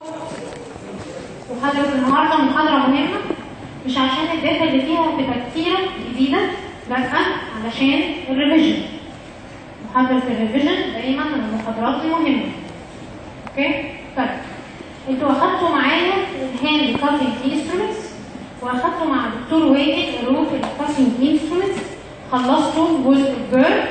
محاضرة النهاردة محاضرة مهمة مش عشان الداتا اللي فيها تبقى كتيرة جديدة لا علشان الريفيجن محاضرة الريفيجن دايما من المحاضرات المهمة اوكي طيب انتوا اخدتوا معايا الهاند كاتنج انسترومنتس واخدتوا مع دكتور وائل الروف الكاتنج انسترومنتس خلصتوا جزء البيرد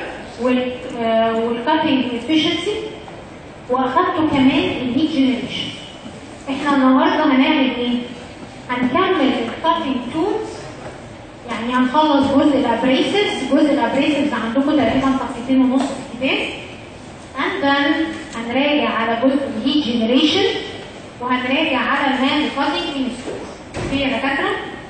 والكاتنج افشنسي واخدتوا كمان الهيت جنريشن احنا النهارده هنعمل ايه؟ هنكمل الكاتنج تولز يعني هنخلص جزء الابريسز جزء الابريسز عندكم تقريبا صفحتين ونص في الكتاب and then هنراجع على جزء الهيت جنريشن وهنراجع على الهاند كاتنج انسترومنتس اوكي يا دكاتره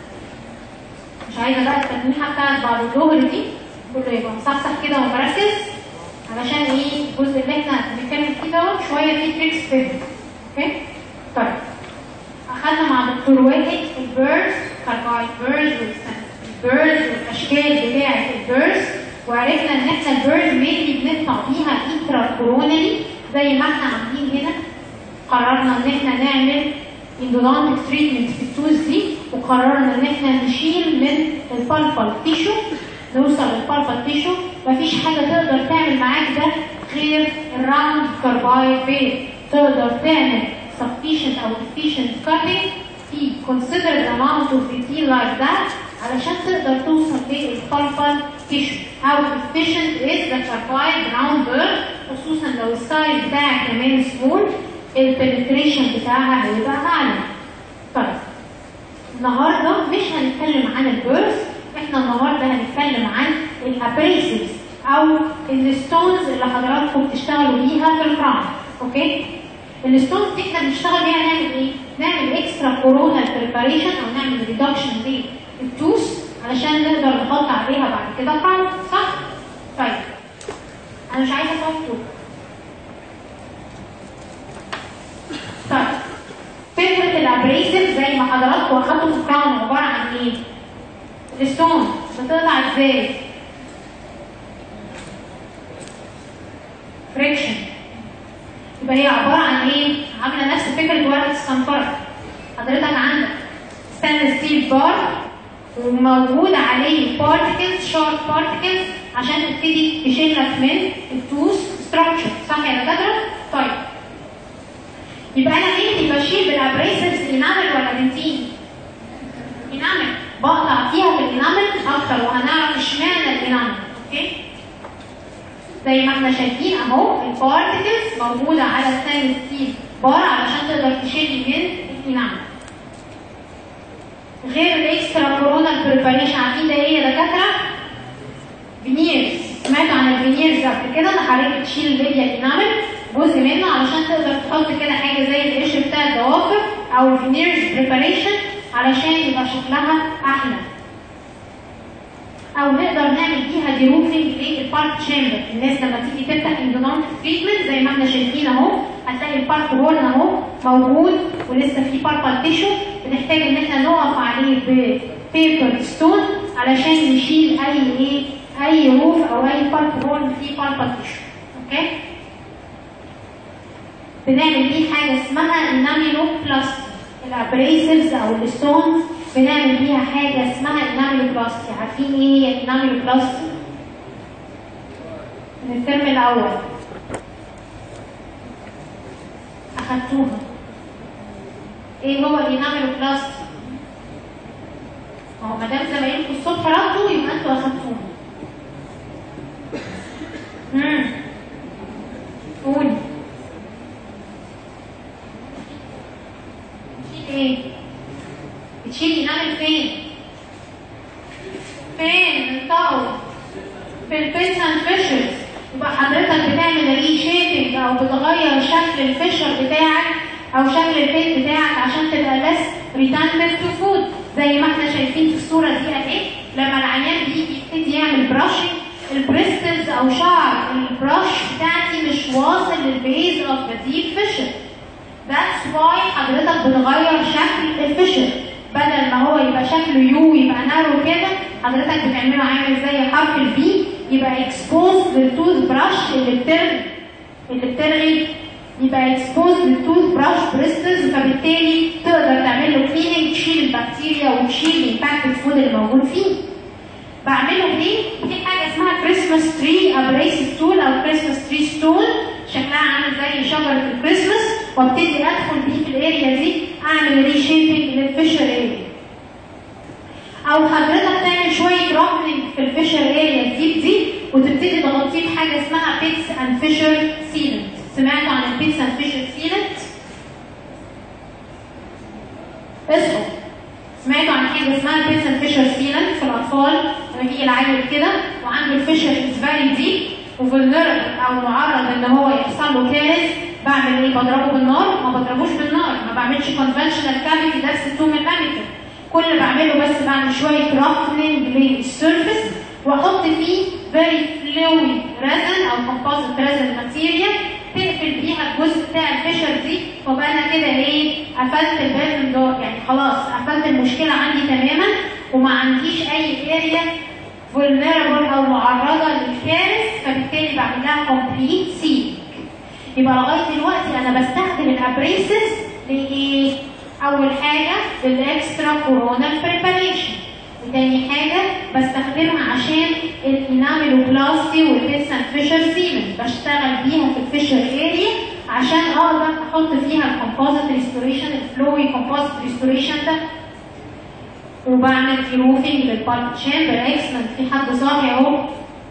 مش عايزه بقى التلميحه بتاعت بعد الظهر دي كله يبقى مصحصح كده ومركز علشان ايه الجزء اللي احنا بنتكلم فيه دوت شويه فيه تريكس فهم اوكي طيب اخدنا مع دكتور واحد البيرز كاربايد بيرز والبيرز والاشكال بتاعه البيرز وعرفنا ان احنا البيرز مينلي بنقطع بيها انترا كورونالي زي ما احنا عاملين هنا قررنا ان احنا نعمل اندودونتك تريتمنت في التوز دي وقررنا ان احنا نشيل من البالفال تيشو نوصل للبالفال تيشو مفيش حاجه تقدر تعمل معاك ده غير الراوند كاربايد بيت تقدر تعمل sufficient او efficient cutting في considered amount of detail like that علشان تقدر توصل للبالفال تيشو how efficient is the carbide round bird خصوصا لو السايز بتاعك كمان سمول البنتريشن بتاعها هيبقى اعلى طيب النهارده مش هنتكلم عن البيرث احنا النهارده هنتكلم عن الابريسيفز او الستونز اللي حضراتكم بتشتغلوا بيها في الكراون اوكي الستونز دي احنا بنشتغل بيها نعمل ايه نعمل اكسترا كورونال بريباريشن او نعمل ريدكشن للتوس علشان نقدر نحط عليها بعد كده كراون صح طيب انا مش عايزه احطه طيب فكرة الابريسيف زي ما حضراتكم اخدتوا في الكراون عبارة عن ايه؟ الستون بتقطع ازاي؟ فريكشن يبقى هي عبارة عن ايه؟ عاملة نفس فكرة ورقة الصنفرة حضرتك عندك ستانلس ستيل بار وموجود عليه بارتكلز شارب بارتكلز عشان تبتدي تشيل لك من التوس ستراكشر صح يا دكاترة؟ طيب يبقى انا ليه بشيل بالابريسرز انامل ولا بنتين؟ انامل بقطع فيها بالانامل اكتر وهنعرف اشمعنى الانامل اوكي؟ زي ما احنا شايفين اهو البارتكلز موجوده على ستانلس ستيل بار علشان تقدر تشيل من الانامل غير الاكسترا كورونال بريباريشن عارفين ده ايه يا دكاتره؟ فينيرز سمعتوا عن الفينيرز قبل كده اللي حضرتك تشيل الليبيا الانامل جزء منه علشان تقدر تحط كده حاجه زي القشر بتاع الضوافر او الفينيرز بريباريشن علشان يبقى شكلها احلى او نقدر نعمل فيها ديروفنج للبارك تشامبر الناس لما تيجي تفتح اندونانت تريتمنت زي ما احنا شايفين اهو هتلاقي البارك هورن اهو موجود ولسه في باربال تيشو بنحتاج ان احنا نقف عليه ببيبر ستون علشان نشيل اي ايه اي روف او اي بارك هورن فيه باربال تيشو اوكي بنعمل بيه حاجه اسمها اناميلو بلاستي الابريسيفز او الستونز بنعمل بيها حاجه اسمها اناميلو بلاستي عارفين ايه هي اناميلو بلاستي من الترم الاول اخدتوها ايه هو الاناميلو بلاستي اهو ما دام زمايلكم الصبح ردوا يبقى انتوا اخدتوها امم قولي ايه بتشيل انامل فين فين الطاول في البيتس اند فيشرز يبقى حضرتك بتعمل ري شيبنج او بتغير شكل الفيشر بتاعك او شكل البيت بتاعك عشان تبقى لس ريتاندنت تو فود زي ما احنا شايفين في الصوره دي اهي لما العيان بيجي يبتدي يعمل براشنج البريستلز او شعر البراش بتاعتي مش واصل للبيز اوف ذا ديب فيشر That's why حضرتك بتغير شكل الفشل بدل ما هو يبقى شكله يو يبقى نارو كده حضرتك بتعمله عامل زي حرف البي يبقى اكسبوز للتوث براش اللي بترغي اللي بترغي يبقى اكسبوز للتوث براش بريستلز البكتيريا وتشيل الامباكت فود اللي موجود فيه بعمله ليه؟ في حاجه اسمها كريسماس تري ابريسيف تول او كريسماس تري ستول شكلها عامل زي شجره الكريسماس وابتدي ادخل بيه في الاريا دي اعمل ريشيبنج للفيشر اريا او حضرتك تعمل شويه روكنج في الفيشر اريا الديب دي وتبتدي تغطيه بحاجه اسمها بيتس اند فيشر سيلنت سمعتوا عن البيتس اند فيشر سيلنت؟ اصحوا سمعتوا عن حاجه اسمها بيتس اند فيشر سيلنت في الاطفال لما يجي العيل كده وعنده الفيشر از فيري ديب وفولنربل او معرض ان هو يحصل له كارث بعمل ايه؟ بضربه بالنار؟ ما بضربوش بالنار ما بعملش كونفشنال كافيتي درس 2 ملم كل اللي بعمله بس بعمل شويه رافننج للسيرفيس واحط فيه فيري فلويد ريزن او كومبوزيت ريزن ماتيريال تقفل بيها الجزء بتاع الفيشر دي وبقى انا كده ايه قفلت الباب ده يعني خلاص قفلت المشكله عندي تماما وما عنديش اي اريا فولنربل او معرضه للكارث فبالتالي بعمل لها كومبليت سيلينج يبقى لغايه دلوقتي انا بستخدم الابريسز لايه؟ اول حاجه للاكسترا كورونال بريباريشن وتاني حاجة بستخدمها عشان الاناميلوبلاستي والبيسن فيشر سيمنت بشتغل بيها في الفيشر اريا عشان اقدر احط فيها الكومبوزيت ريستوريشن الفلوي كومبوزيت ريستوريشن ده وبعمل روفنج للبالب تشامبر اكسلنت في حد صاحي اهو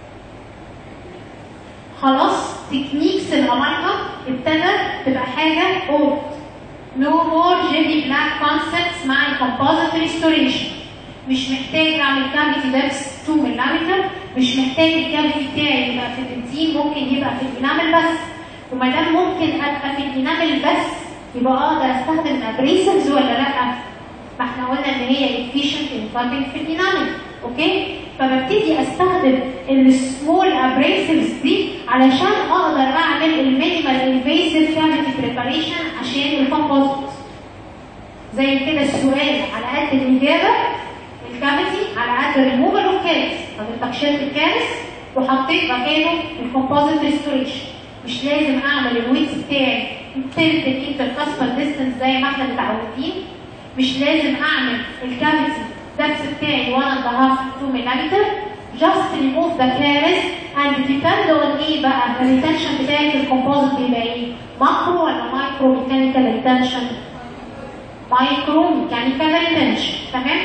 خلاص تكنيكس الامالجم ابتدى تبقى حاجه اوت نو مور جيلي بلاك كونسبتس مع الكومبوزيت ريستوريشن مش محتاج اعمل كافيتي دبس 2 ملم مش محتاج الكافيتي بتاعي يبقى في البنزين ممكن يبقى في الانامل بس وما دام ممكن ابقى في الانامل بس يبقى اقدر استخدم ابريسرز ولا لا؟ ما احنا قلنا ان هي efficient in cutting في الانامل اوكي؟ فببتدي استخدم السمول ابريسرز دي علشان اقدر اعمل المينيمال انفيسيف كافيتي بريباريشن عشان الكومبوزيت زي كده السؤال على قد الاجابه الكافيتي على قد الريموفال والكارث حضرتك شلت الكارث وحطيت مكانه الكومبوزيت ريستوريشن مش لازم اعمل الويتس بتاعي تلت الانتركاسبال ديستنس زي ما احنا متعودين مش لازم اعمل الكافيتي دبس بتاعي 1 and a half 2 ملم just remove the caries and depend on ايه بقى الريتنشن بتاعي الكومبوزيت بيبقى ايه ماكرو ولا مايكرو ميكانيكال ريتنشن مايكرو ميكانيكال ريتنشن تمام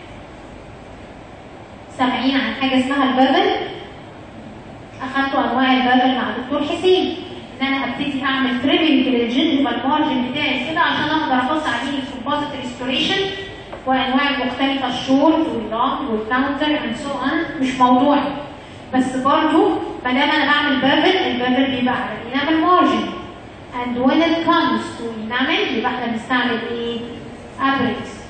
سامعين عن حاجه اسمها البابل اخدتوا انواع البابل مع الدكتور حسين ان انا ابتدي اعمل تريمنج للجنجبال مارجن بتاعي كده عشان اقدر احط عليه الكومبوزيت ريستوريشن وانواع مختلفه الشورت واللونج والكاونتر اند سو اون مش موضوعي بس برضو ما دام انا بعمل بابل البابل بيبقى على الانامل مارجن and when it comes to enamel يبقى احنا بنستعمل ايه؟ ابريكس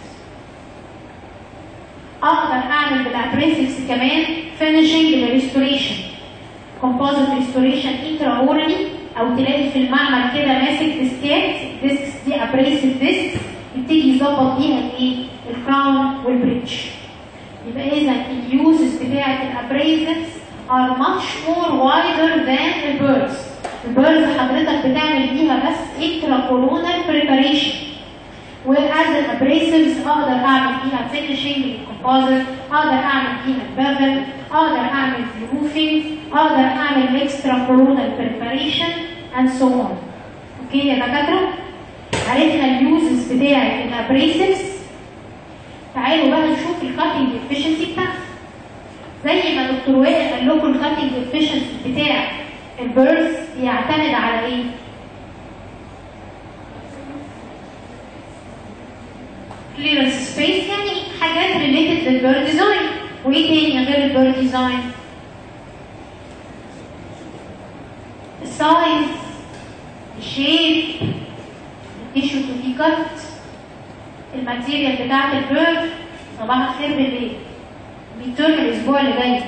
اقدر اعمل بالابريسكس كمان finishing للريستوريشن composite restoration intraorally او تلاقي في المعمل كده ماسك ديسكات ديسكس دي ابريسيف ديسك يبتدي يظبط بيها الايه؟ الكراون والبريدج يبقى اذا اليوزز بتاعت الابريسكس are much more wider than the birds البيرز حضرتك بتعمل بيها بس intracolonal preparation وאז الابريسيفز اقدر اعمل فيها فينشنج للكومبوزيت اقدر اعمل فيها البابل اقدر اعمل روفينج اقدر اعمل اكسترا كورونال بريباريشن اند سو اون اوكي يا دكاتره عرفنا اليوزز بتاعت الابريسيفز تعالوا بقى نشوف الكاتنج افشنسي بتاعتها زي ما دكتور وائل قال لكم الكاتنج افشنسي بتاع البيرز يعتمد على ايه؟ كليرنس سبيس يعني حاجات ريليتد للبيرد ديزاين وايه تاني غير البيرد ديزاين؟ السايز الشيب التيشو تو بي كات الماتيريال بتاعت البيرد صباح الخير بالليل ميترم الاسبوع اللي جاي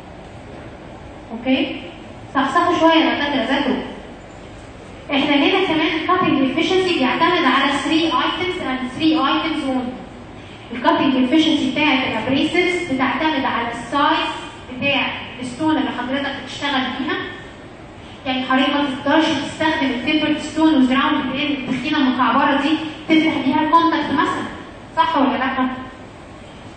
اوكي صحصحوا شويه يا دكاتره ذاكروا احنا هنا كمان الكاتنج افشنسي بيعتمد على 3 ايتمز اند 3 ايتمز اونلي الكاتنج افشنسي بتاعت الابريسرز بتعتمد على السايز بتاع الستون اللي حضرتك بتشتغل بيها يعني حضرتك ما تقدرش تستخدم التمبرد ستون والجراوند بلين التخينه المكعبره دي تفتح بيها الكونتاكت مثلا صح ولا لا؟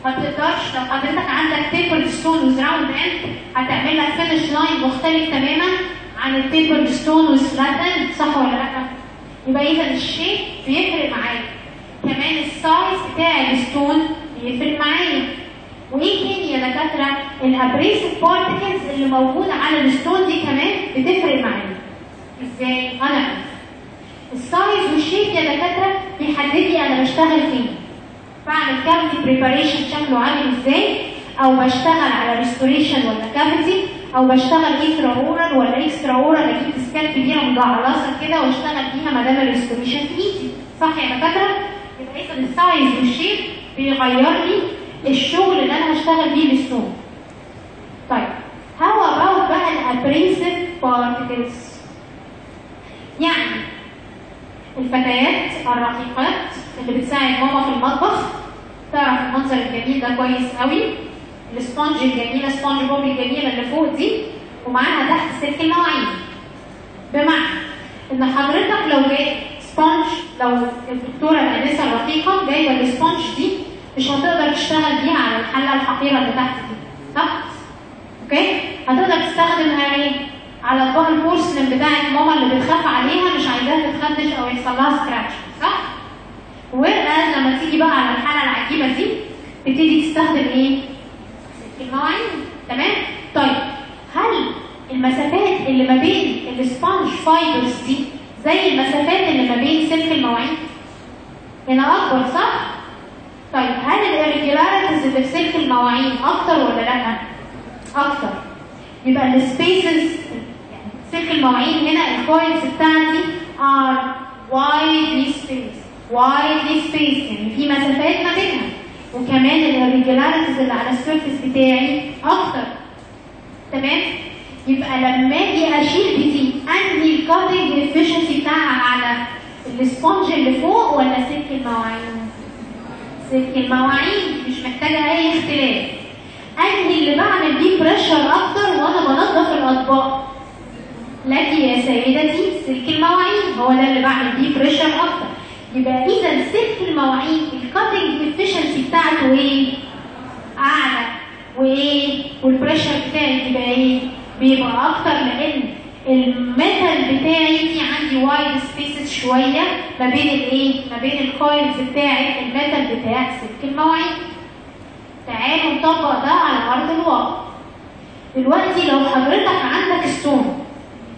ما تقدرش لو حضرتك عندك تيبر ستون وذ راوند اند هتعمل لك فينش لاين مختلف تماما عن التيبر ستون وذ فلات اند صح ولا لا؟ يبقى اذا الشيب بيفرق معايا كمان السايز بتاع الستون بيفرق معايا وايه تاني يا دكاتره الابريسيف بارتكلز اللي موجوده على الستون دي كمان بتفرق معايا ازاي انا السايز والشيب يا دكاتره بيحدد لي انا بشتغل فين بعمل كافيتي بريباريشن شكله عامل ازاي او بشتغل على ريستوريشن ولا كافيتي او بشتغل انترا اورال ولا اكسترا اورال اجيب سكان كبيره مجعلصه كده واشتغل فيها ما دام الريستوريشن في ايدي صح يا دكاتره يبقى اذا السايز والشيب بيغير لي الشغل اللي انا هشتغل بيه الستون طيب هاو اباوت بقى الابريسيف بارتكلز يعني الفتيات الرقيقات اللي بتساعد ماما في المطبخ تعرف المنظر الجميل ده كويس قوي السبونج الجميله سبونج بوب الجميله اللي فوق دي ومعاها تحت سلك المواعين بمعنى ان حضرتك لو جايب سبونج لو الدكتوره الانسه الرقيقه جايبه السبونج دي مش هتقدر تشتغل بيها على الحله الحقيره اللي تحت دي صح؟ اوكي؟ هتقدر تستخدمها ايه؟ على اطباق البورسلين بتاعت ماما اللي بتخاف عليها مش عايزاها تتخدش او يحصل لها سكراتش صح؟ وقال لما تيجي بقى على الحاله العجيبه دي تبتدي تستخدم ايه؟ المواعين تمام؟ طيب هل المسافات اللي ما بين السبونج فايبرز دي زي المسافات اللي ما بين سلك المواعين؟ هنا اكبر صح؟ طيب هل الirregularities اللي في سلك المواعين اكتر ولا لا؟ اكتر يبقى السبيسز سلك المواعين هنا الكويلز بتاعتي are widely spaced widely spaced يعني في مسافات ما بينها وكمان الirregularities اللي على السيرفيس بتاعي اكتر تمام يبقى لما اجي اشيل بدي انهي الكاتنج افشنسي بتاعها على السبونج اللي فوق ولا سلك المواعين سلك المواعين مش محتاجه اي اختلاف انهي اللي بعمل بيه بريشر اكتر وانا بنظف الاطباق لك يا سيدتي سلك المواعين هو ده اللي بعمل بيه بريشر اكتر يبقى اذا سلك المواعين الكاتنج افشنسي بتاعته ايه اعلى وايه والبريشر بتاعي يبقى ايه بيبقى اكتر لان الميتال بتاعي في عندي وايد سبيسز شويه ما بين الايه ما بين الكويلز بتاعت الميتال بتاع سلك المواعين تعالوا نطبق ده على ارض الواقع دلوقتي لو حضرتك عندك ستون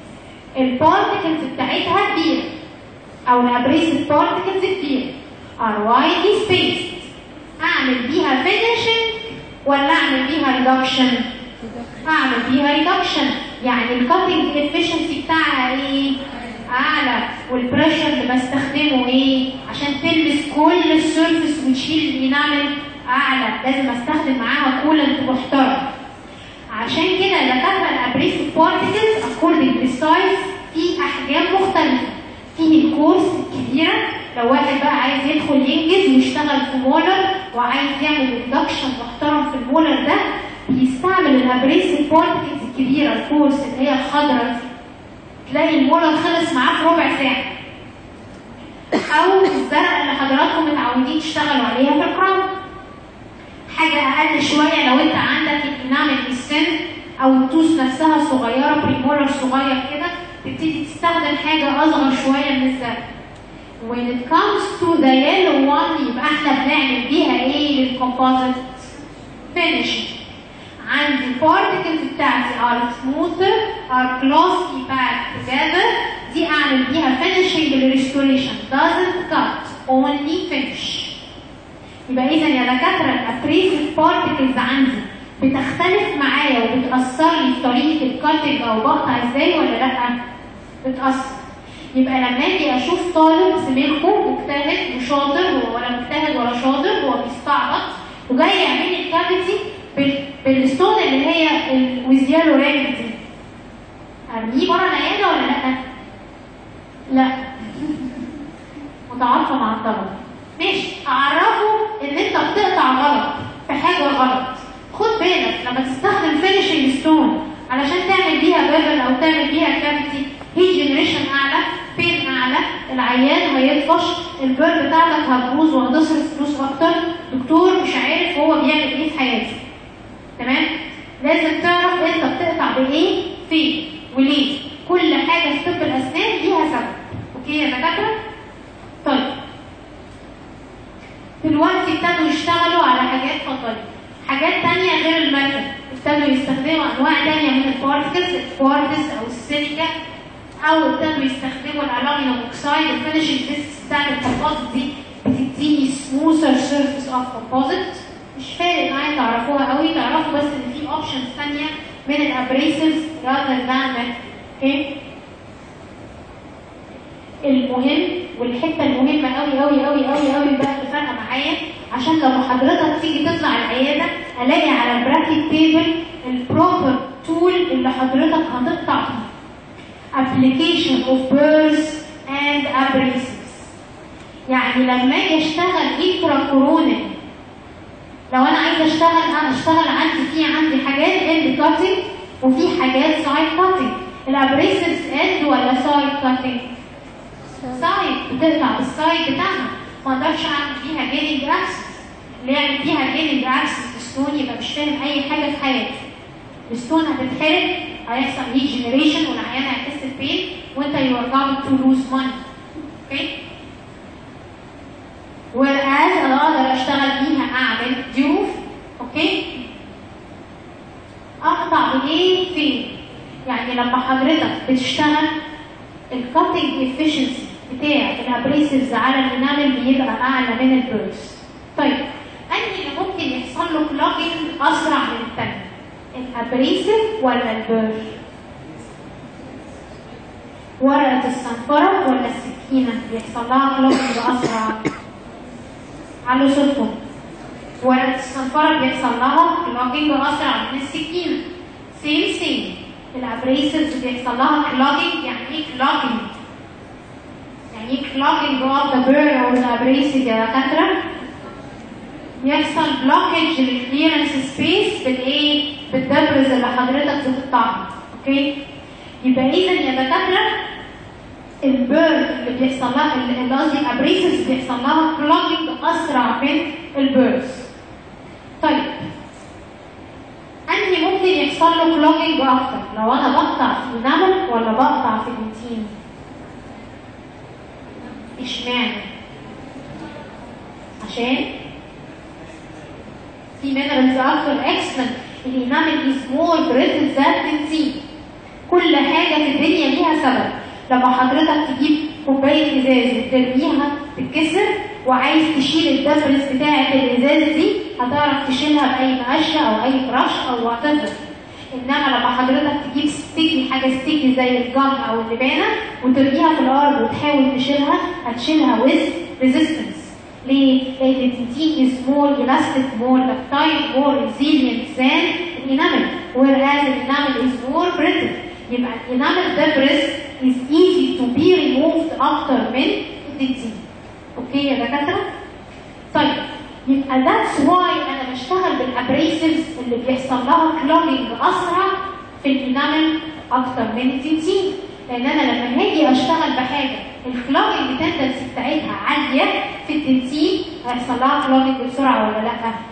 البارتكلز بتاعتها كبيره او الابريسيف بارتكلز كبيره are widely spaced اعمل بيها finishing ولا اعمل بيها reduction اعمل بيها reduction يعني الكاتنج efficiency بتاعها ايه اعلى والبريشر اللي بستخدمه ايه عشان تلمس كل السيرفيس وتشيل الانامل اعلى لازم استخدم معاها كولنت محترم عشان كده دكاتره الابريسيف بارتكلز اكوردنج للسايز في احجام مختلفه فيه الكورس الكبيره لو واحد بقى عايز يدخل ينجز ويشتغل في مولر وعايز يعمل ريدكشن محترم في المولر ده بيستعمل الابريسيف بارتكلز الكبيره الكورس اللي هي الخضراء دي تلاقي المولر خلص معاه في ربع ساعه او الزرقاء اللي حضراتكم متعودين تشتغلوا عليها في الكراون حاجه اقل شويه لو انت عندك الانامل السن او التوس نفسها صغيره بريمولر صغير كده تبتدي تستخدم حاجه اصغر شويه من الزرق when it comes to the yellow one يبقى احنا بنعمل بيها ايه للكومبوزيت finishing عندي البارتكلز بتاعتي are smoother are closely packed together دي اعمل بيها finishing للريستوريشن doesn't cut only finish يبقى اذا يا دكاتره الابريسيف بارتكلز عندي بتختلف معايا وبتاثر لي في طريقه الكاتنج او بقطع ازاي ولا لا؟ بتاثر يبقى لما اجي اشوف طالب زميلكم مجتهد وشاطر هو ولا مجتهد ولا شاطر هو بيستعبط وجاي يعمل لي الكافيتي بالستون اللي هي الويزيالو رينج دي ارميه بره العياده ولا لا؟ لا متعاطفه مع الطلبه ماشي اعرفه ان انت بتقطع غلط في حاجه غلط خد بالك لما تستخدم فينيشنج ستون علشان تعمل بيها بيبل او تعمل بيها كافيتي هيت جنريشن اعلى بين اعلى العيان هيطفش البير بتاعتك هتبوظ وهتصرف فلوس اكتر دكتور مش عارف هو بيعمل ايه في حياته تمام لازم تعرف انت بتقطع بايه فين وليه كل حاجه في طب الاسنان ليها سبب اوكي يا دكاتره طيب دلوقتي ابتدوا يشتغلوا على حاجات فضليه حاجات تانية غير الميتال ابتدوا يستخدموا انواع تانية من البارتكلز الكوارتز او السيليكا او ابتدوا يستخدموا الالومنيوم اوكسايد الفينشنج ديسكس بتاعت الكومبوزيت دي بتديني سموثر سيرفيس اوف كومبوزيت مش فارق معايا تعرفوها قوي تعرفوا بس ان في اوبشنز ثانيه من الابريسيفز rather than اوكي المهم والحته المهمه قوي قوي قوي قوي قوي بقى اللي فارقه معايا عشان لما حضرتك تيجي تطلع العياده الاقي على البراكت تيبل البروبر تول اللي حضرتك هتقطع فيه application of burrs and abrasives يعني لما اجي اشتغل انترا كورونا لو انا عايزه اشتغل انا اشتغل عندي في عندي حاجات اند كاتنج وفي حاجات سايد كاتنج الابريسيفز اند ولا سايد كاتنج سايد بتقطع بالسايد بتاعها ما اقدرش اعمل فيها جيننج اكسس اللي يعمل فيها جيننج اكسس ستون يبقى مش فاهم اي حاجه في حياته الستون هتتحرق هيحصل هيت جنريشن والعيان هيحس بين وانت يو ار going to lose money اوكي whereas انا اقدر اشتغل بيها اعمل ضيوف اوكي اقطع بايه فين يعني لما حضرتك بتشتغل الكاتنج efficiency بتاع الابريسيفز على الانامل بيبقى اعلى من البيرس طيب انهي اللي ممكن يحصل له كلوجنج اسرع من الثاني الابريسيف ولا البير ورقه الصنفره ولا السكينه بيحصل لها كلوجنج اسرع على صوتهم ورقه الصنفره بيحصل لها كلوجنج اسرع من السكينه سيم سيم الابريسيفز بيحصل لها كلوجنج يعني ايه كلوجنج يعني ايه كلوجنج اوف ذا بير او الابريسيف يا دكاتره يحصل بلوكج للكليرنس سبيس بالايه بالدبرز اللي حضرتك بتقطعها اوكي يبقى اذا يا دكاتره البيرد اللي بيحصل لها اللي قصدي الابريسيس بيحصل لها كلوجنج اسرع من البيرز طيب انهي ممكن يحصل له كلوجنج اكتر لو انا بقطع في نمل ولا بقطع في بنتين اشمعنى عشان في مينرالز اكتر اكسمنت الانامل از مور بريتل ذان بنزين كل حاجه في الدنيا ليها سبب لما حضرتك تجيب كوبايه ازاز وترميها تتكسر وعايز تشيل الدبرس بتاعه الازاز دي هتعرف تشيلها باي مقشه او اي فرش او وات انما لما حضرتك تجيب ستيكي حاجه ستيكي زي الجم او اللبانه وترميها في الارض وتحاول تشيلها هتشيلها ويز ريزيستنس ليه؟ لأن الدنتين is more elastic, more ductile, more resilient than الانامل whereas الانامل is more brittle يبقى الانامل debris is easy to be removed أكتر من الدنتين اوكي يا دكاترة؟ طيب يبقى that's why أنا بشتغل بالابريسيفز اللي بيحصل لها clogging أسرع في الانامل أكتر من الدنتين لان انا لما هاجي اشتغل بحاجه الكلوجنج تندنسي بتاعتها عاليه في التنسيق هيحصل لها كلوجنج بسرعه ولا لا؟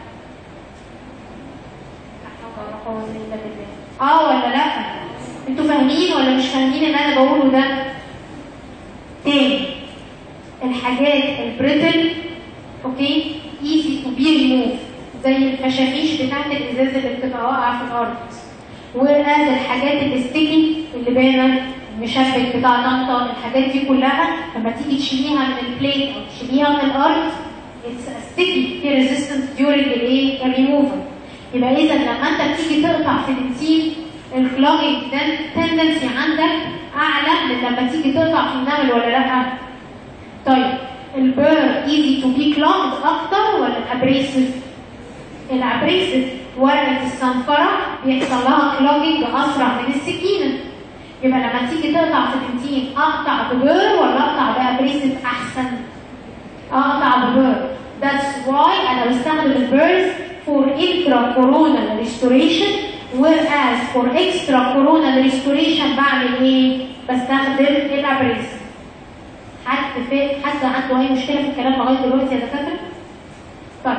اه ولا لا؟ انتوا فاهمين ولا مش فاهمين اللي انا بقوله ده؟ تاني الحاجات البريتل اوكي ايزي تو بي ريموف زي الفشافيش بتاعت الازاز اللي بتبقى واقعه في الارض وقال الحاجات الستيكي اللي باينه المشبك بتاع طنطا الحاجات دي كلها لما تيجي تشيليها من البليت او تشيليها من الارض ستيكي في ريزيستنس ديورنج الايه الريموفر يبقى اذا لما انت بتيجي تقطع في الانسيل الكلوجنج ده تندنسي عندك اعلى من لما تيجي تقطع في النمل ولا لا طيب البير ايزي تو بي كلوجد اكتر ولا الابريسيف الابريسيف ورقه الصنفره بيحصل لها كلوجنج اسرع من السكينه يبقى لما تيجي تقطع في بنتين اقطع ببير ولا اقطع بابريسيف احسن اقطع ببير that's why انا بستخدم البيرز for intracoronal restoration whereas for extracoronal restoration بعمل ايه بستخدم الابريسيف حد في حد عنده اي مشكله في الكلام لغايه دلوقتي يا دكاتره طيب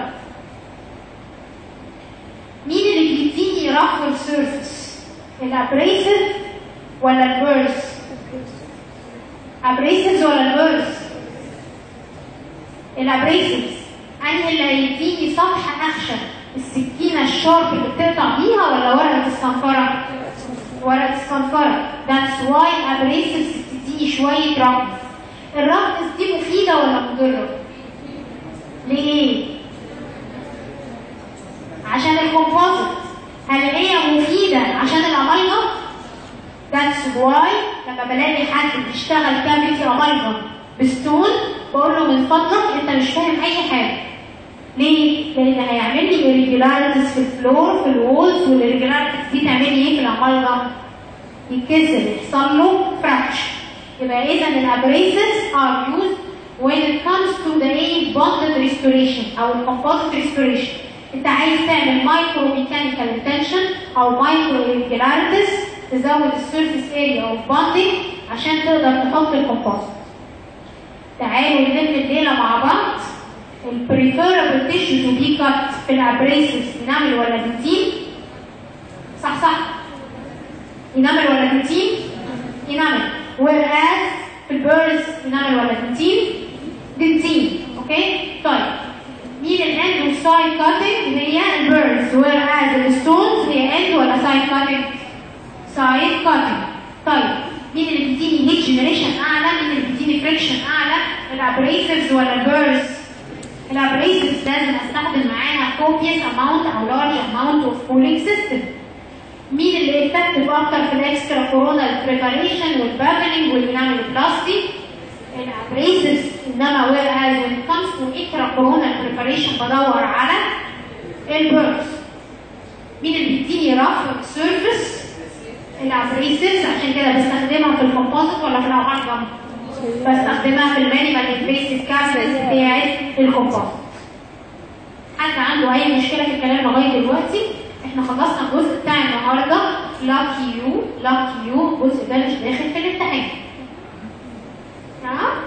مين اللي بيديني رفر سيرفيس الابريسيف ولا البيرس ابريسيفز ولا البيرس الابريسيفز انهي اللي هيديني سطح اخشن السكينه الشارب اللي بتقطع بيها ولا ورقه الصنفره ورقه الصنفره that's why abrasives بتديني شويه رفس الرفس دي مفيده ولا مضره ليه عشان الكومبوزيت هل هي مفيده عشان الامالجم that's why لما بلاقي حد بيشتغل كافيتي امالجم بستون بقول له من فضلك انت مش فاهم اي حاجه ليه؟ لان هيعمل لي irregularities في الفلور في الوولز والirregularities دي تعمل لي ايه في الامالجم؟ يتكسر يحصل له فراكشر يبقى اذا الابريسز are used when it comes to the A bonded restoration او الكومبوزيت restoration انت عايز تعمل مايكرو ميكانيكال انتنشن او مايكرو irregularities تزود السيرفيس اريا اوف بوندنج عشان تقدر تحط الكومبوزيت تعالوا نلم الليله مع بعض البريفيربل تيشو تو بي كات في الابريسز انامل ولا دنتين صح صح انامل ولا دنتين انامل whereas في البيرز انامل ولا دنتين دنتين اوكي طيب مين الاند والسايد كاتنج هي البيرز whereas الستونز هي اند ولا سايد كاتنج سايد كاتنج طيب مين اللي بيديني هيت جنريشن اعلى مين اللي بيديني فريكشن اعلى الابريسفز ولا البيرز الابريسفز لازم استخدم معاها copious amount او large amount of cooling system مين اللي افكتيف اكتر في الاكسترا كورونال بريباريشن والبابلنج والانامل بلاستيك الابريسفز انما وير از when it comes to extra coronal preparation بدور على البيرز مين اللي بيديني رف سيرفيس الابريسفز عشان كده بستخدمها في الكومبوزيت ولا في الامالجم بستخدمها في المانيمال انفيسيف كاسز بتاعت الكومبوزيت حد عنده اي مشكله في الكلام لغايه دلوقتي احنا خلصنا الجزء بتاع النهارده لاكي يو لاكي يو الجزء ده مش داخل في الامتحان تمام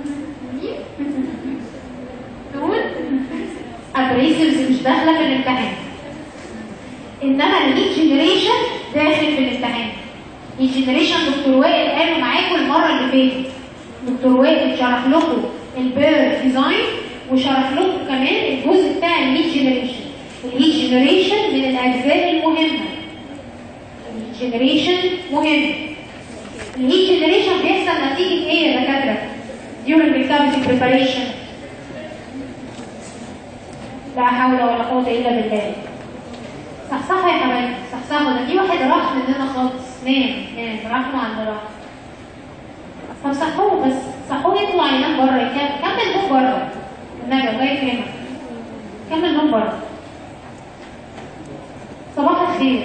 دول ابريسيفز مش داخله في الامتحان انما الهيت جنريشن داخل في الامتحان الهيت جنريشن دكتور وائل قالوا معاكم المره اللي فاتت دكتور وائل شرح لكم البير ديزاين وشرح لكم كمان الجزء بتاع الهيت جنريشن الهيت جنريشن من الاجزاء المهمه الهيت جنريشن مهم الهيت جنريشن بيحصل نتيجه ايه يا دكاتره during the cavity preparation لا حول ولا قوه الا بالله صحصحوا يا حبايبي صحصحوا ده في واحد راح مننا خالص نام نام رحمه عند راح طب صحوه بس صحوه يطلع ينام بره يكمل كمل نوم بره النبي الله يكرمك كمل نوم بره صباح الخير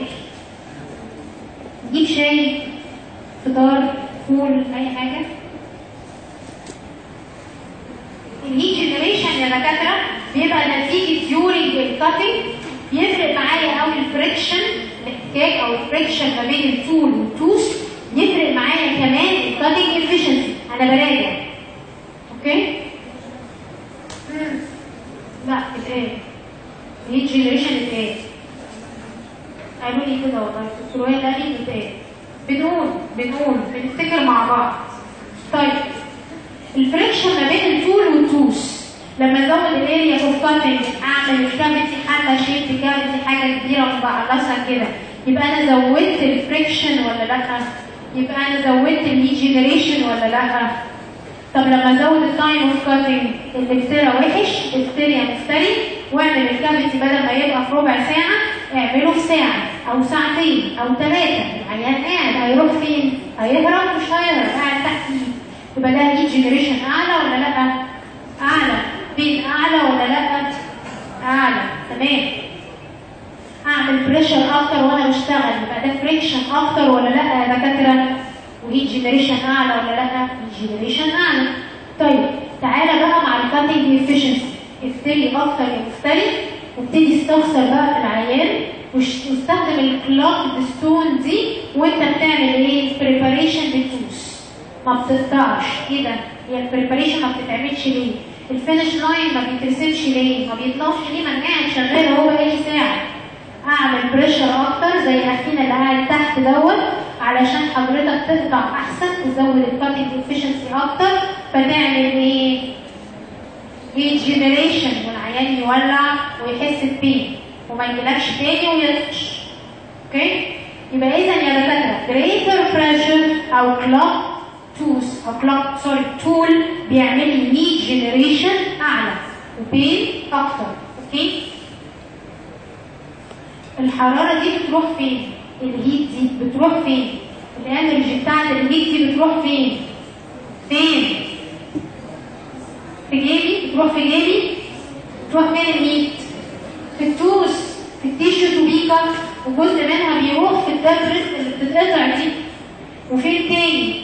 نجيب شاي فطار فول اي حاجه الهيت جنريشن يا دكاتره بيبقى نتيجه يورينج الكاتنج بيفرق معايا قوي الفريكشن الاحتكاك او الفريكشن ما بين التول والتوس يفرق معايا كمان الكاتنج افشنسي انا براجع اوكي مم. لا اتقال الهيت جنريشن اتقال قالوا لي كده والله الدكتور وائل قال لي اتقال بنقول بنقول بنفتكر مع بعض طيب الفريكشن ما بين التول والتوس لما ازود الاريا اوف كاتنج اعمل الكافيتي حله شيفت كافيتي حاجه كبيره وبعلصها كده يبقى انا زودت الفريكشن ولا لا يبقى انا زودت الهيت جنريشن ولا لا طب لما ازود التايم اوف كاتنج الاكسترا وحش اكستريا مفتري واعمل الكافيتي بدل ما يبقى في ربع ساعه اعمله في ساعه او ساعتين او ثلاثه العيان قاعد هيروح فين؟ هيهرب مش هيهرب قاعد تحت يبقى ده هيت جنريشن اعلى ولا لا؟ اعلى بين اعلى ولا لا؟ اعلى تمام اعمل بريشر اكتر وانا بشتغل يبقى ده فريكشن اكتر ولا لا يا دكاتره؟ وهيت جنريشن اعلى ولا لا؟ هيت جنريشن اعلى طيب تعالى بقى مع الكاتنج افشنسي افتري اكتر يا مفتري وابتدي استخسر بقى في العيان واستخدم الكلوك ستون دي وانت بتعمل ايه؟ بريباريشن للتوس ما بتقطعش ايه ده؟ هي البريباريشن ما بتتعملش ليه الفينش لاين ما بيترسمش ليه ما بيطلعش ليه ما انا قاعد شغال هو بقالي ساعه اعمل بريشر اكتر زي اخينا اللي قاعد تحت دوت علشان حضرتك تقطع احسن تزود الكاتنج افشنسي اكتر فتعمل ايه؟ هيت جنريشن والعيان يولع ويحس ببين وما يجيلكش تاني ويطفش اوكي؟ يبقى اذا يا دكاتره greater pressure او clock tools او clock سوري tool بيعمل لي heat generation اعلى وبين اكتر اوكي؟ الحراره دي بتروح فين؟ الهيت دي بتروح فين؟ الانرجي بتاعت الهيت دي بتروح فين؟ فين؟ في جيبي بتروح في جيبي بتروح فين الهيت؟ في التوس في التيشو توبيكا وجزء منها بيروح في الدبرس اللي بتتقطع دي وفين تاني؟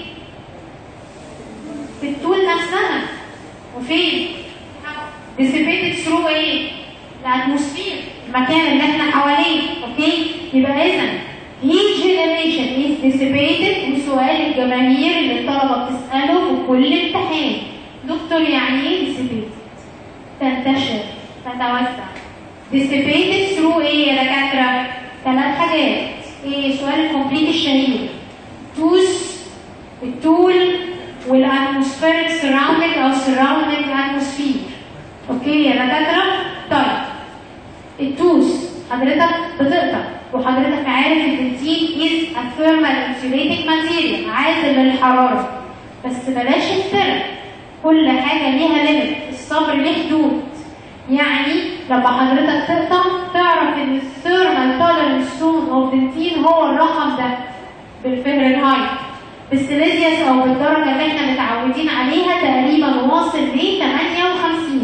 في التول نفسها وفين؟ dissipated through ايه؟ الاتموسفير المكان اللي احنا حواليه اوكي؟ يبقى اذا heat generation is dissipated وسؤال الجماهير اللي الطلبه بتساله في كل امتحان دكتور يعني ايه dissipated؟ تنتشر تتوسع dissipated through ايه يا دكاتره؟ ثلاث حاجات ايه سؤال الكومبليت الشهير توس التول والاتموسفيريك سراوندينج او سراوندينج اتموسفير اوكي يا دكاتره طيب التوس حضرتك بتقطع وحضرتك عارف ان التين از ا ثيرمال انسيوليتنج ماتيريال عازل للحراره بس بلاش السرق كل حاجه ليها ليميت الصبر له حدود يعني لما حضرتك تقطع تعرف ان الثيرمال تولرنس زون اوف ذا تين هو الرقم ده بالفهرنهايت بالسيليزيوس او بالدرجه اللي احنا متعودين عليها تقريبا واصل ل 58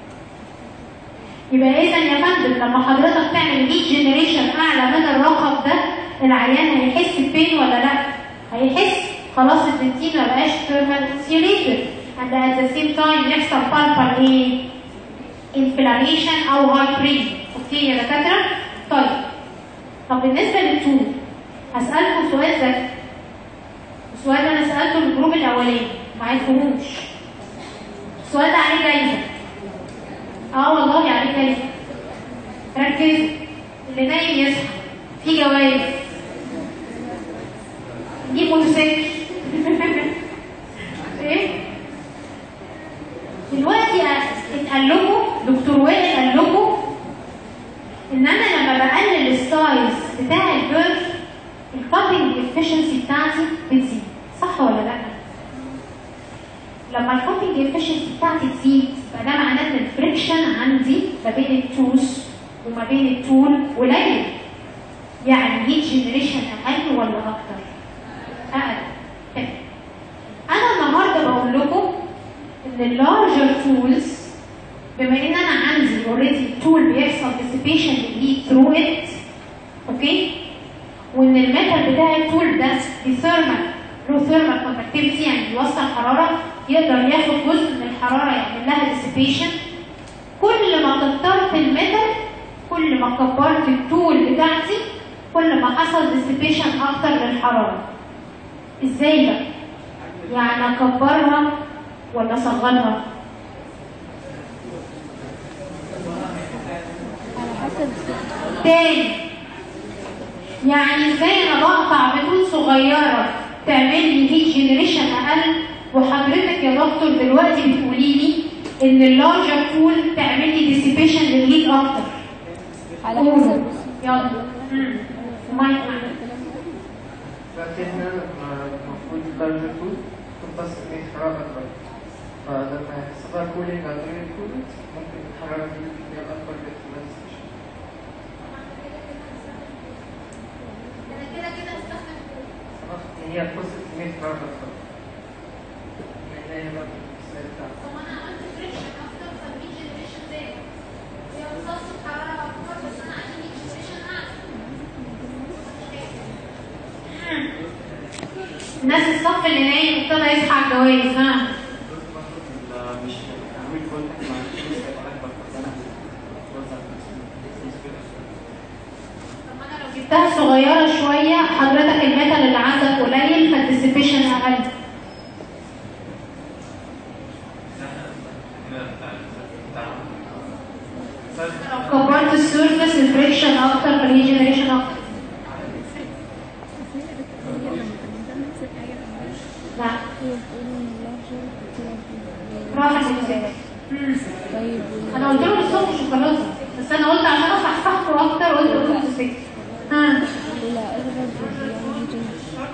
يبقى اذا يا فندم لما حضرتك تعمل هيت جنريشن اعلى من الرقم ده العيان هيحس ببين ولا لا؟ هيحس خلاص البنتين ما بقاش ثيرمال انسيوليتد and at the same time يحصل بالبال ايه؟ انفلاميشن او هايبرين اوكي يا دكاتره؟ طيب طب بالنسبه للتول هسالكم سؤال ذكي السؤال ده انا سالته للجروب الاولاني ما عرفوهوش السؤال ده عليه جايزه اه والله عليه جايزه ركزوا اللي نايم يصحى في جوائز نجيب موتوسيكل ايه دلوقتي اتقال لكم دكتور وائل قال لكم ان انا لما بقلل السايز بتاع البيرث الكاتنج افشنسي بتاعتي بتزيد صح ولا لا؟ لما الكاتنج افشنسي بتاعتي تزيد فده معناه ان الفريكشن عندي ما بين التوس وما بين التول قليل يعني هيت جنريشن اقل ولا اكتر؟ اقل طيب. انا النهارده بقول لكم ان اللارجر تولز بما ان انا عندي اوريدي تول بيحصل ديسيبيشن للهيت ثرو ات اوكي وان الميتال بتاع التول ده بيثيرمال له ثيرمال كونتاكتيفيتي يعني بيوصل حراره يقدر ياخد جزء من الحراره يعمل لها ديسيبيشن كل ما كترت الميتال كل ما كبرت التول بتاعتي كل ما حصل ديسيبيشن اكتر للحراره ازاي بقى يعني اكبرها ولا اصغرها على حسب تاني يعني ازاي انا بقطع بتول صغيره تعمل لي هيت جنريشن اقل وحضرتك يا دكتور دلوقتي بتقولي لي ان اللارجر تول تعمل لي ديسيبيشن للهيت اكتر على قولوا. حسب يلا امم مايك معاك. لكن المفروض درجة كود تنقص كمية حرارة أكبر فلما يحصل لها كولينج عن طريق الكولينج ممكن الحرارة دي تبقى أكبر باحتمال ستيشن خلاص إن هي تنقص كمية حرارة أكبر يعني هي بقى السؤال بتاعها الناس الصف اللي نايم ابتدى يصحى على الجواز ها مش عامل كونتاكت مع الناس هيبقى اكبر فانا بوزع جبتها صغيرة شوية حضرتك الميتال اللي عندك قليل فالديسيبيشن أقل لو كبرت السيرفس الفريكشن اكتر فالريجنريشن اكتر لا راحة المسافة طيب انا قلت له الصبح شوكولاته بس انا قلت عشان اصحصحكم اكتر قلت له السكس ها ولا اغلب يعني جن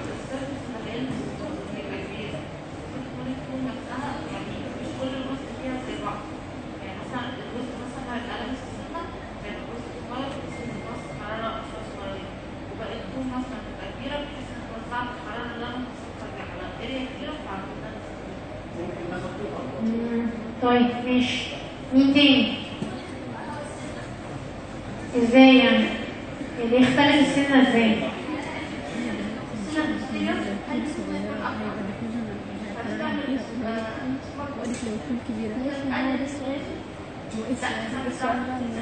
مم، طيب ماشي مين تاني ازاي يعني اللي يختلف السن ازاي وقالت لو يكون كبيرة هذا السؤال هو اسم هذا السؤال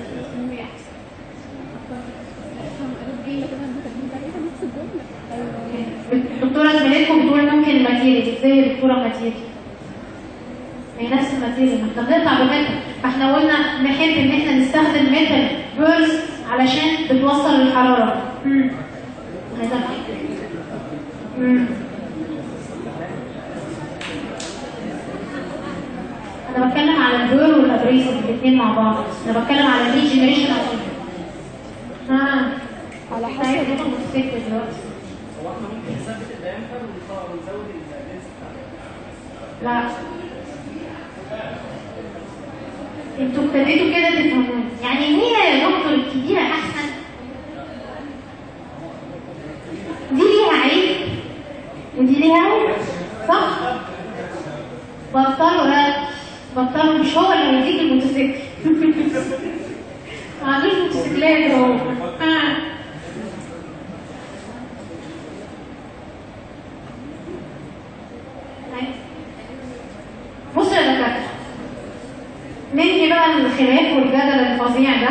افهم قالت لي كمان بتكلم عليها نفس الجملة ايوه الدكتوره زميلتكم بتقول ممكن الماتيريال ازاي يا دكتوره ماتيريال هي نفس الماتيريال ما احنا بنقطع بميتال فاحنا قلنا نحب ان احنا نستخدم ميتال بيرز علشان بتوصل الحراره امم هذا امم انا بتكلم على البير والابريسيف الاثنين مع بعض انا بتكلم على الري جنريشن اه على طيب حسب انتوا متسكت دلوقتي هو احنا ممكن نثبت الدايمتر ونطلع- ونزود اللينس بتاعنا لا انتوا ابتديتوا كده تفهموني يعني هي يا دكتور الكبيرة أحسن دي ليها عيب ودي ليها عيب صح؟ بطلوا بقى بطلوا مش هو اللي هيديك الموتوسيكل ما عندوش موتوسيكلات هو آه. بص يا دكاتره ننهي بقى الخلاف والجدل الفظيع ده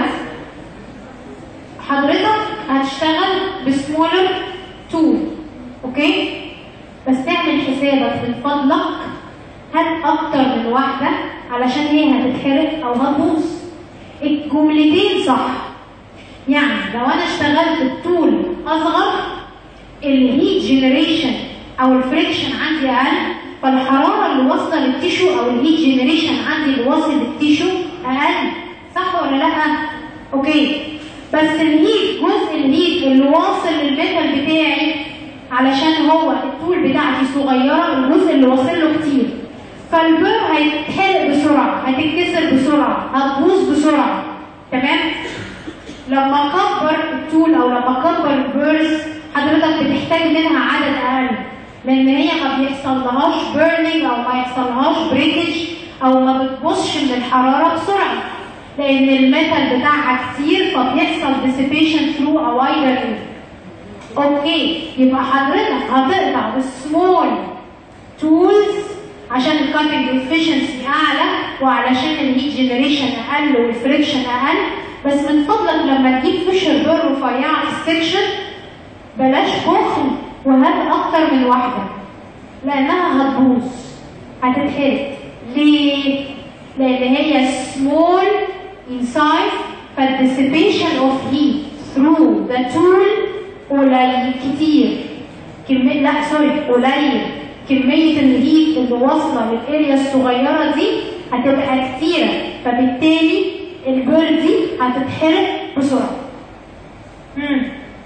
حضرتك هتشتغل بسمولر تول اوكي بس تعمل حسابك من فضلك هات اكتر من واحده علشان هي هتتحرق او هتبوظ الجملتين صح يعني لو انا اشتغلت بطول اصغر الهيت جنريشن او الفريكشن عندي اقل فالحراره اللي واصله للتيشو او الهيت جنريشن عندي اللي واصل للتيشو اقل صح ولا لا اوكي بس الهيت جزء الهيت اللي واصل للميتال بتاعي علشان هو الطول بتاعتي صغيره الجزء اللي واصل له كتير فالبير هيتحرق بسرعه هتتكسر بسرعه هتبوظ بسرعه تمام لما اكبر الطول او لما اكبر البيرز حضرتك بتحتاج منها عدد اقل لان هي ما بيحصلهاش بيرنينج او ما يحصلهاش بريكج او ما بتبصش من الحراره بسرعه لان الميتال بتاعها كتير فبيحصل ديسيبيشن ثرو ا وايدر اوكي يبقى حضرتك هتقطع بالسمول تولز عشان الكاتنج افشنسي اعلى وعلشان الهيت جنريشن اقل والفريكشن اقل بس من فضلك لما تجيب فيشر بير رفيعه في السكشن بلاش بخل وهات اكتر من واحده لانها هتبوظ هتتحرق ليه؟ لان هي small in size فالديسيبيشن اوف heat through the tool قليل كتير كمية لا سوري قليل كمية الهيت اللي واصلة للاريا الصغيرة دي هتبقى كتيرة فبالتالي الجول دي هتتحرق بسرعة مم.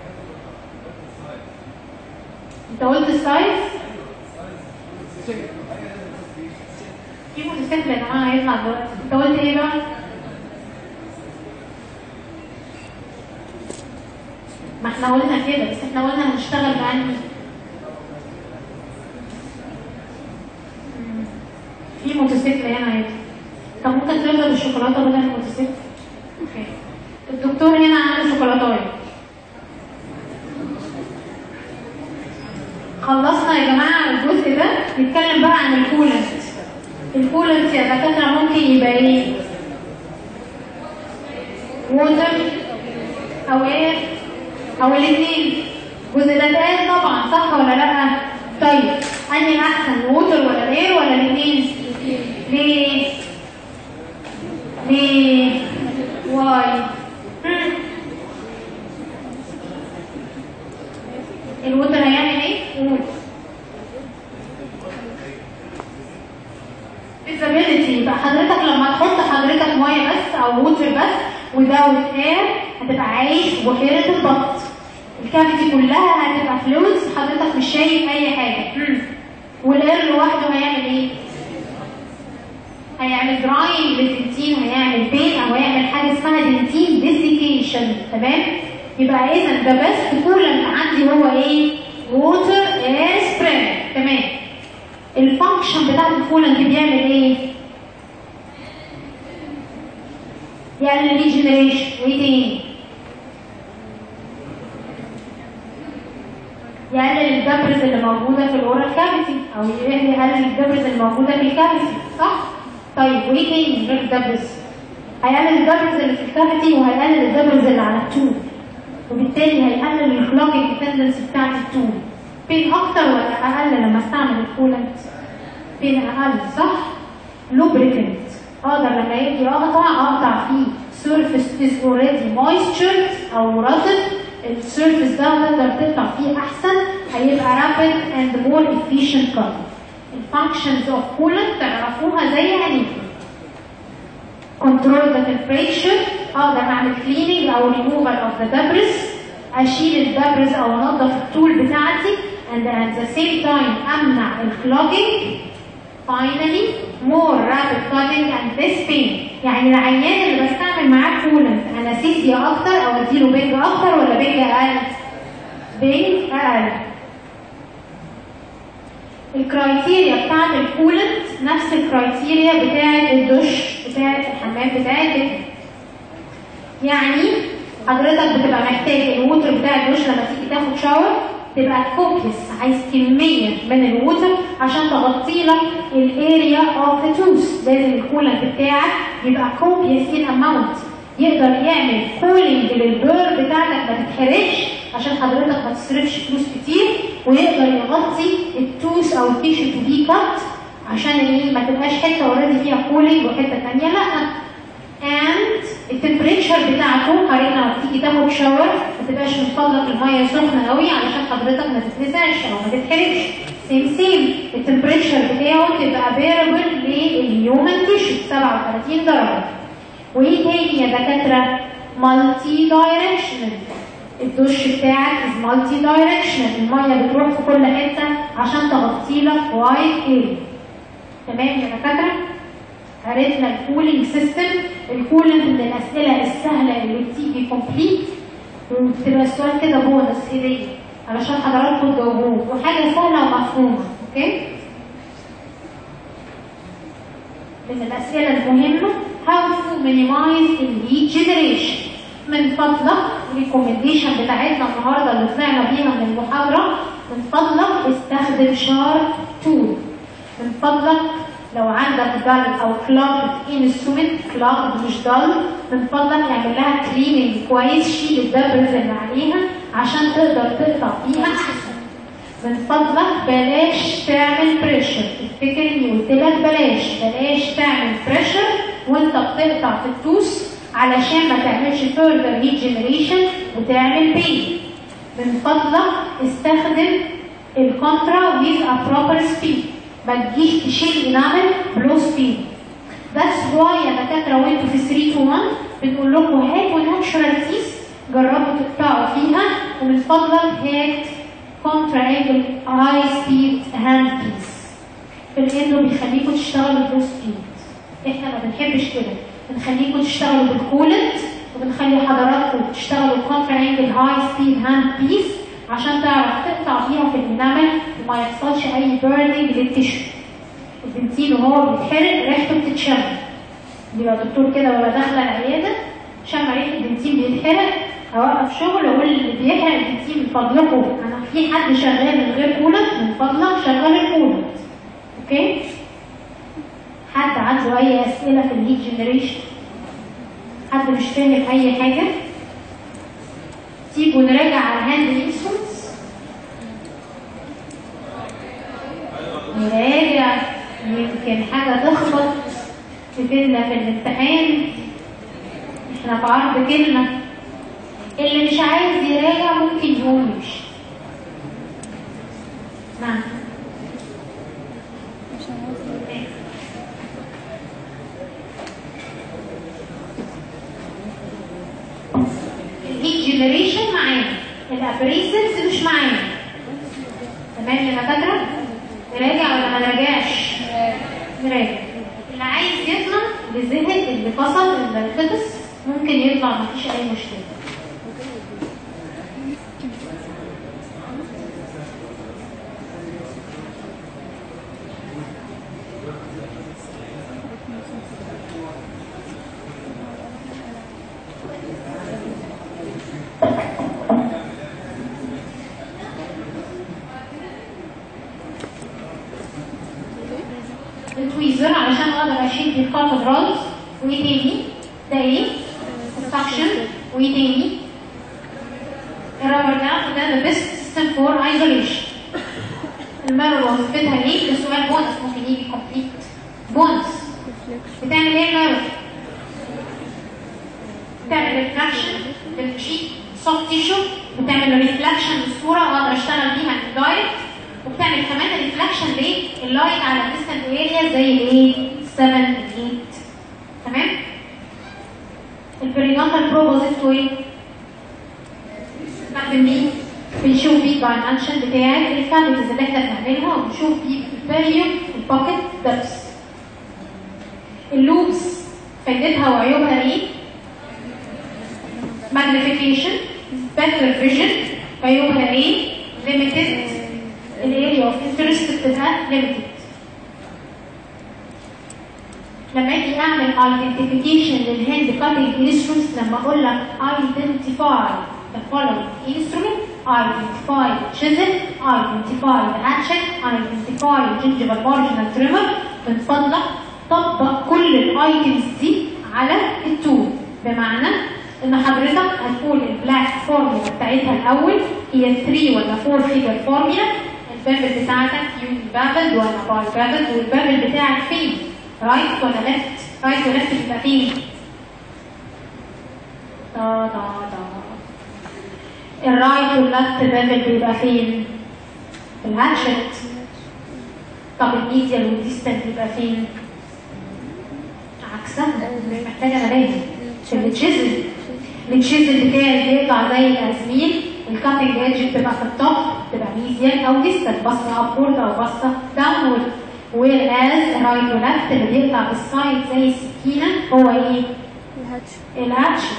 انت قلت السايز في موتوسيكل يا جماعه هيطلع دلوقتي انت قلت ايه بقى؟ ما احنا قلنا كده بس احنا قلنا هنشتغل بأنهي مم. في موتوسيكل هنا هيطلع طب ممكن تفضل الشوكولاته بدل الموتوسيكل؟ اوكي الدكتور هنا عنده شوكولاتايه خلصنا يا جماعه الجزء ده نتكلم بقى عن الكولنت الكولنت يا دكاتره ممكن يبقى ايه ووتر او اير او الاثنين الجزء ده اتقال طبعا صح ولا لا طيب انهي احسن ووتر ولا اير ولا الاثنين ليه ليه واي مم. الوتر هيعمل ايه؟ قول feasibility يبقى حضرتك لما تحط حضرتك ميه بس او ووتر بس without air هتبقى عايش في بحيره البط الكافيتي كلها هتبقى فلويدز حضرتك مش شايف اي حاجه مم. والاير لوحده هيعمل ايه؟ هيعمل دراينج للدنتين وهيعمل بين او هيعمل حاجه اسمها دنتين ديسيكيشن تمام؟ يبقى اذا ده بس كولنت عندي هو ايه؟ ووتر اير سبريد تمام الفانكشن بتاع الكولنت بيعمل ايه؟ يقلل ريجنريشن وايه تاني؟ يقلل الجبرز اللي موجوده في الاورال كافيتي او يقلل الجبرز اللي موجوده في الكافيتي صح؟ طيب وايه تاني غير الجبرز؟ هيقلل الجبرز اللي في الكافيتي وهيقلل الجبرز اللي على التوب وبالتالي هيقلل الكلوكينج تندنسي بتاعت التوب فين اكتر ولا اقل لما استعمل الكولنت؟ فين اقل صح؟ لوبريكنت اقدر لما يجي اقطع اقطع فيه surface is already moistured او رطب السيرفيس ده تقدر تقطع فيه احسن هيبقى rapid and more efficient cut الفانكشنز اوف coolant تعرفوها زي عينيكم control the temperature اقدر اعمل cleaning او removal of the debris اشيل الدبرز او انظف التول بتاعتي and at the same time امنع الكلوجينج finally more rapid cutting and this pain يعني العيان اللي بستعمل معاه كولنت انستيزيا اكتر او اديله بيج اكتر ولا بيج اقل؟ بيج اقل الكرايتيريا بتاعت الكولنت نفس الكرايتيريا بتاعت الدش بتاعت الحمام بتاعت البيت يعني حضرتك بتبقى محتاج الووتر بتاع الدش لما تيجي تاخد شاور تبقى كوبيس عايز كميه من الووتر عشان تغطي لك الاريا اوف ذا توث لازم الكولنت بتاعك يبقى كوبيس ان اماونت يقدر يعمل كولينج للبير بتاعتك ما تتحرقش عشان حضرتك ما تصرفش فلوس كتير ويقدر يغطي التوث او التيشو تو بي كات عشان ايه ما تبقاش حته اوريدي فيها كولينج وحته ثانيه لا and التمبريتشر بتاعته قرينا لما تيجي تاخد شاور ما تبقاش من فضلك الميه سخنه قوي علشان حضرتك ما تتلسعش او ما تتحرقش سيم سيم التمبريتشر بتاعه تبقى فيربل للهيومن تيشو 37 درجه وايه تاني يا دكاتره مالتي دايركشنال الدش بتاعك از مالتي دايركشنال الميه بتروح في كل حته عشان تغطي لك وايد اريا تمام يا دكاتره عرفنا الكولينج سيستم الكولينج من الاسئله السهله اللي بتيجي كومبليت وبتبقى السؤال كده بونص هديه علشان حضراتكم تجاوبوه وحاجه سهله ومفهومه اوكي من الاسئله المهمه how to minimize the heat generation من فضلك الريكومنديشن بتاعتنا النهارده اللي طلعنا بيها من المحاضره من فضلك استخدم شارب تول من فضلك لو عندك دال او كلاج انسترومنت كلاج مش دال من فضلك اعمل لها كليننج كويس شيل الدبرز اللي عليها عشان تقدر تقطع فيها احسن من فضلك بلاش تعمل بريشر افتكر اني قلت لك بلاش بلاش تعمل بريشر وانت بتقطع في التوس علشان ما تعملش further heat generation وتعمل بين من فضلك استخدم الكونترا with a proper speed ما تجيش تشيل انامل بلو سبيد That's why يا دكاتره وانتوا في 3 to 1 بنقول لكم هاتوا ناتشورال تيس جربوا تقطعوا فيها ومن فضلك هات كونترا انجل هاي سبيد هاند بيس في الاندو بيخليكم تشتغلوا بلو سبيد احنا ما بنحبش كده بنخليكم تشتغلوا بالكولنت وبنخلي حضراتكم تشتغلوا كونترا انجل هاي سبيد هاند بيس عشان تعرف تقطع فيها في الانامل وما يحصلش اي بيرنينج للتشو البنزين وهو بيتحرق ريحته بتتشم يبقى دكتور كده ولا داخله العياده شم ريحه البنزين بيتحرق اوقف شغل اقول اللي بيحرق البنزين من فضلكم انا في حد شغال من غير كولنت من فضلك شغل الكولنت اوكي حد عنده اي اسئله في الهيت جنريشن حد مش فاهم اي حاجه تيجوا نراجع على الهاند انسولز نراجع يمكن حاجة تخبط تفيدنا في الامتحان احنا احنا في عرض كلمة اللي مش عايز يراجع ممكن يقوم يمشي نعم مش عارفة الهيت جنريشن معانا الابريسنس مش معانا تمام يا دكاتره نراجع ولا ما نراجعش نراجع اللي عايز يطلع بذهن اللي فصل اللي فطس ممكن يطلع مفيش اي مشكله التويزر علشان اقدر اشيل في الكارت رولز وايه تاني ده ايه سكشن وايه تاني الرابر ده ده ذا بيست سيستم فور ايزوليشن الميرور وظيفتها ايه ده سؤال بونس ممكن يجي كومبليت بونس بتعمل ايه الميرور بتعمل ريفراكشن للشيت سوفت تيشو بتعمل ريفلكشن للصوره اقدر اشتغل بيها دايركت وبتعمل كمان ريفلكشن لللايت على ديستنت اريا زي الايه 7 8 تمام البريناتال برو وظيفته ايه نستخدم مين بنشوف بيه الدايمنشن بتاع الكافيتيز اللي احنا بنعملها وبنشوف بيه البيريوم البوكيت دبس اللوبس فايدتها وعيوبها ايه magnification better vision عيوبها ايه limited الاريا اوف انترست بتبقى limited لما اجي اعمل identification للهاند كاتنج انسترومنتس لما اقول لك identify the following instrument identify the chisel identify the hatchet identify the gingival marginal trimmer من فضلك طبق كل الايتمز دي على التول بمعنى ان حضرتك هتقول البلاك فورمولا بتاعتها الاول هي 3 ولا 4 فيجر فورمولا البابل بتاعتك يوني بابل ولا باي بابل والبابل بتاعك فين رايت ولا ليفت رايت وليفت بيبقى فين دا دا دا الرايت والليفت بابل بيبقى فين في الهاتشت طب الميديال والديستنت بيبقى فين عكسها مش محتاجه مبادئ في التشيزل التشيزل بتاعي بيطلع زي الازميل الكاتنج ايدج بتبقى في التوب تبقى ميزيال او ديستنت بصه ابورد او بصه داونورد ويراز رايت ولفت اللي بيطلع بالسايد زي السكينه هو ايه؟ الهاتش الهاتشت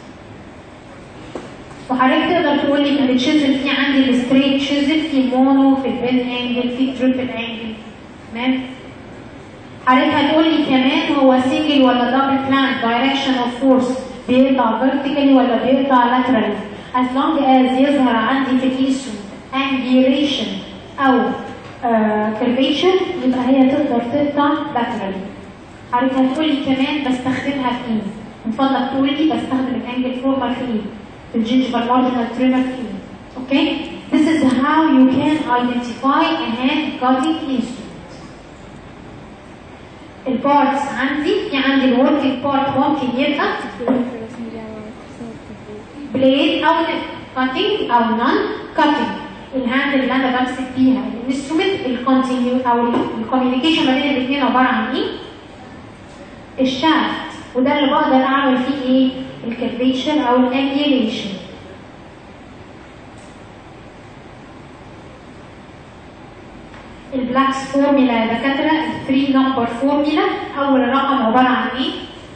وحضرتك تقدر تقول لي ان التشيزل في عندي الستريت تشيزل في مونو في البين انجل في تريبل انجل تمام حضرتك هتقول لي كمان هو سنجل ولا دبل بلان دايركشن اوف فورس بيقطع فيرتيكالي ولا بيقطع لاترالي as long as يظهر عندي في الانسترومنت angulation او كيرفيشن يبقى هي تقدر تقطع لاترالي حضرتك هتقول لي كمان بستخدمها في ايه من فضلك تقول لي بستخدم الانجل فورمال في ايه في الجينجيفال مارجنال تريمر في ايه اوكي this is how you can identify a hand cutting instrument البارتس عندي في عندي الوركينج بارت ممكن يبقى الرسم دي على بليد او كاتنج او نون كاتنج الهاند اللي انا بمسك فيها الانسترومنت الكونتينيو او الكوميونيكيشن ما بين الاثنين عباره عن ايه؟ الشافت وده اللي بقدر اعمل فيه ايه؟ الكالفيشن او الانجيليشن البلاكس فورميلا يا دكاتره الثري نمبر فورميلا اول رقم عباره عن ايه؟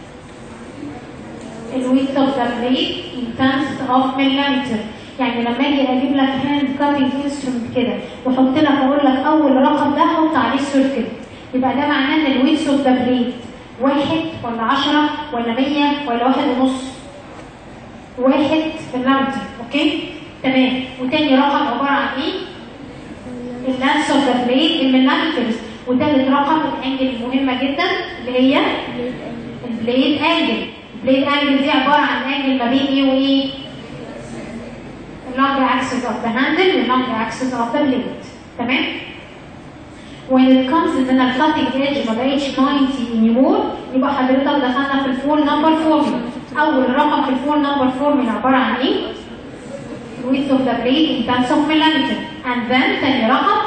الويت اوف ذا بليد ان terms اوف مليمتر يعني لما اجي اجيب لك هاند كاتنج انسترومنت كده واحط لك اقول لك اول رقم ده حط عليه سيركل يبقى ده معناه ان الويت اوف ذا بليد واحد ولا عشرة ولا مية ولا واحد ونص واحد مليمتر اوكي تمام وتاني رقم عباره عن ايه؟ اللانس اوف ذا بليد المليمترز وتالت رقم الانجل المهمه جدا اللي هي البليد انجل البليد انجل دي عباره عن انجل ما بين ايه وايه؟ اللونج اكسس اوف ذا هاندل واللونج اكسس اوف ذا بليد تمام؟ when it comes ان الكاتنج ايدج ما بقتش 90 anymore يبقى حضرتك دخلنا في الفور نمبر فورمولا اول رقم في الفور نمبر فورمولا عباره عن ايه width of the blade in terms of millimeter and then ثاني رقم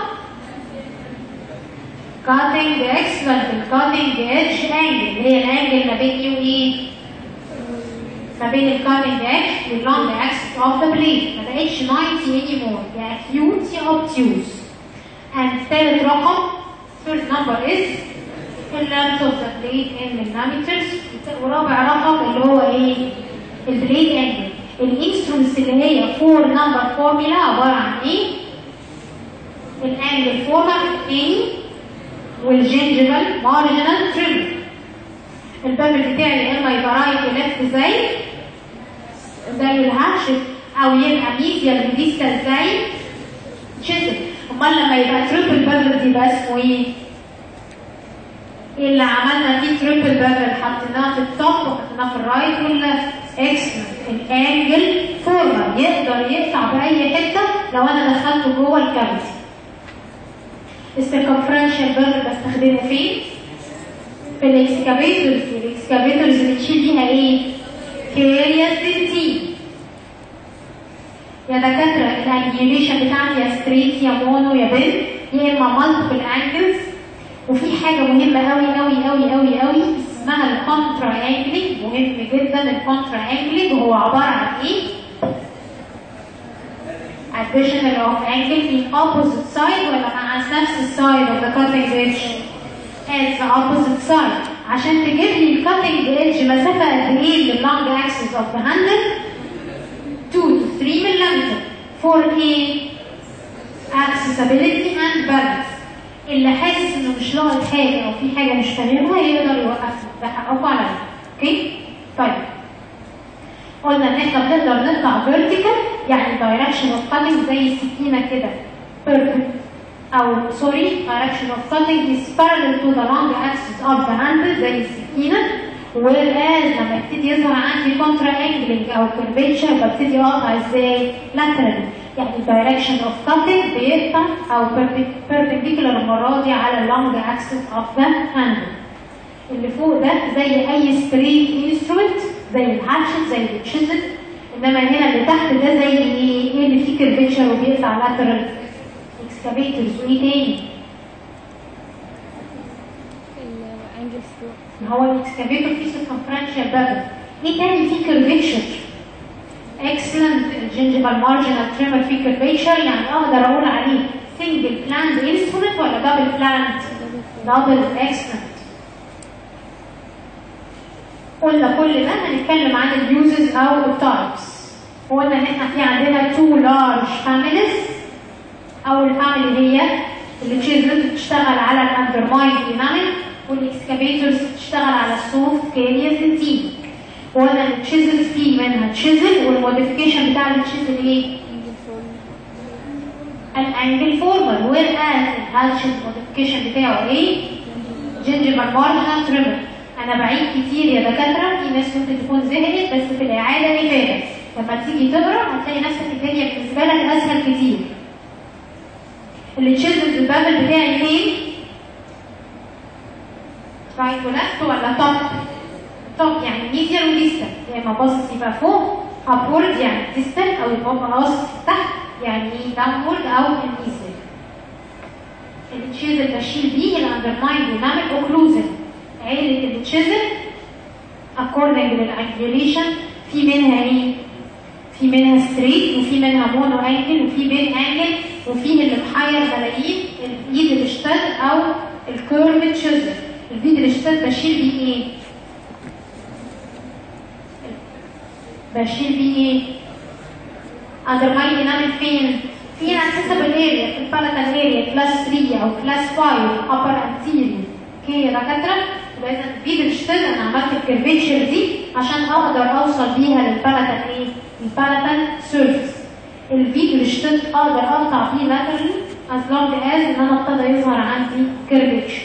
cutting excellent cutting edge angle اللي هي الانجل ما بين ايه وايه ما بين الكاتنج edge واللونج axis of the blade ما بقتش 90 anymore يا acute يا obtuse and ثالث رقم third number is the length of the blade in millimeters ورابع رقم اللي هو ايه البليد انجل الانسترومنتس اللي هي فور نمبر فورمولا عباره عن ايه الانجل فورمولا A والجنجبل مارجنال تريم البابل بتاعي يا اما يبقى رايت وليفت زي زي الهاتش او يبقى ميديال وديستال زي تشيزل امال لما يبقى تريبل بابل دي يبقى اسمه ايه؟ ايه اللي عملنا فيه تريبل بابل حطيناه في التوب وحطيناه في الرايت والليفت اكسلنت الانجل فورمال يقدر يقطع باي حته لو انا دخلته جوه الكافيتي السيركمفرنشال بابل بستخدمه فين؟ في الاكسكافيتورز الاكسكافيتورز بتشيل بيها ايه؟ كاريا سنتين يا دكاترة الانجيوليشن بتاعتي يا ستريت يا مونو يا بنت يا اما مالتيبل انجلز وفي حاجة مهمة قوي قوي قوي قوي قوي اسمها الكونترا انجلينج مهم جدا الكونترا انجلينج وهو عبارة عن ايه؟ additional of angle في opposite side ولا مع نفس السايد of the cutting edge؟ at the opposite side عشان تجيب لي الكاتنج edge مسافة قد ايه لللونج axis of the handle 2 to 3 ملم for a accessibility and balance اللي حاسس انه مش لاقط حاجة او في حاجة مش فاهمها يقدر يوقفها ده حقكم عليا اوكي طيب قلنا ان احنا بنقدر نطلع vertical يعني direction of cutting زي السكينة كده perfect او سوري direction of cutting is parallel to the long axis of the handle زي السكينة whereas لما يبتدي يظهر عندي contra angling او curvature ببتدي اقطع ازاي laterally يعني direction of cutting بيقطع او perpendicular المرة دي على long axis of the handle اللي فوق ده زي اي straight instrument زي الهاتشت زي التشيزل انما هنا اللي تحت ده زي ايه ايه اللي فيه curvature وبيقطع lateral اكسكافيتورز وايه تاني؟ الانجل فوق ما هو الاكسكافيتور فيه سيركمفرنشال بابل ايه تاني فيه كيرفيتشر اكسلنت الجنجبال مارجنال تريمر فيه كيرفيتشر يعني اقدر اقول عليه سنجل بلاند انسترومنت ولا دبل بلاند؟ دبل اكسلنت قلنا كل ده هنتكلم عن اليوزز او التايبس وقلنا ان احنا في عندنا تو لارج فاميليز اول فاميلي هي اللي تشيزل بتشتغل على الاندرماين ديناميك والاكسكافيتورز بتشتغل على السوفت كاريرز تيم وقلنا ان التشيزل في منها تشيزل والموديفيكيشن بتاع التشيزل ايه؟ انجل فوق الانجل فورمال وير از الهالشن الموديفيكيشن بتاعه ايه؟ جنجبال مارجنال تريمر انا بعيد كتير يا دكاتره في ناس ممكن تكون زهقت بس في الاعاده افاده لما تيجي تقرا هتلاقي نفسك الدنيا بالنسبه لك اسهل كتير اللي تشيزل البابل بتاعي فين؟ رايت ولفت ولا توب؟ توب يعني ميديال وديستال يا اما باصص يبقى فوق ابورد يعني ديستال او يبقى باصص تحت يعني داونورد او الميزل التشيزل بشيل بيه الاندرماين ديناميك اوكلوزن عيلة التشيزل according للانجليشن في منها ايه؟ في منها ستريت وفي منها مونو انجل وفي بين انجل وفي اللي محير ملايين الايد الاشتد او الكيرف تشيزل الفيد الاشتد بشيل بيه ايه؟ بشيل بيه ايه؟ undermine dynamic فين؟ في accessible area في البالاتال area كلاس 3 او كلاس 5 upper anterior اوكي يا دكاتره يبقى اذا الفيد الاشتد انا عملت الكيرفيتشر دي عشان اقدر اوصل بيها للبالاتال ايه؟ البالاتال سيرفيس الفيد الاشتد اقدر اقطع فيه laterally as long as ان انا ابتدى يظهر عندي كيرفيتشر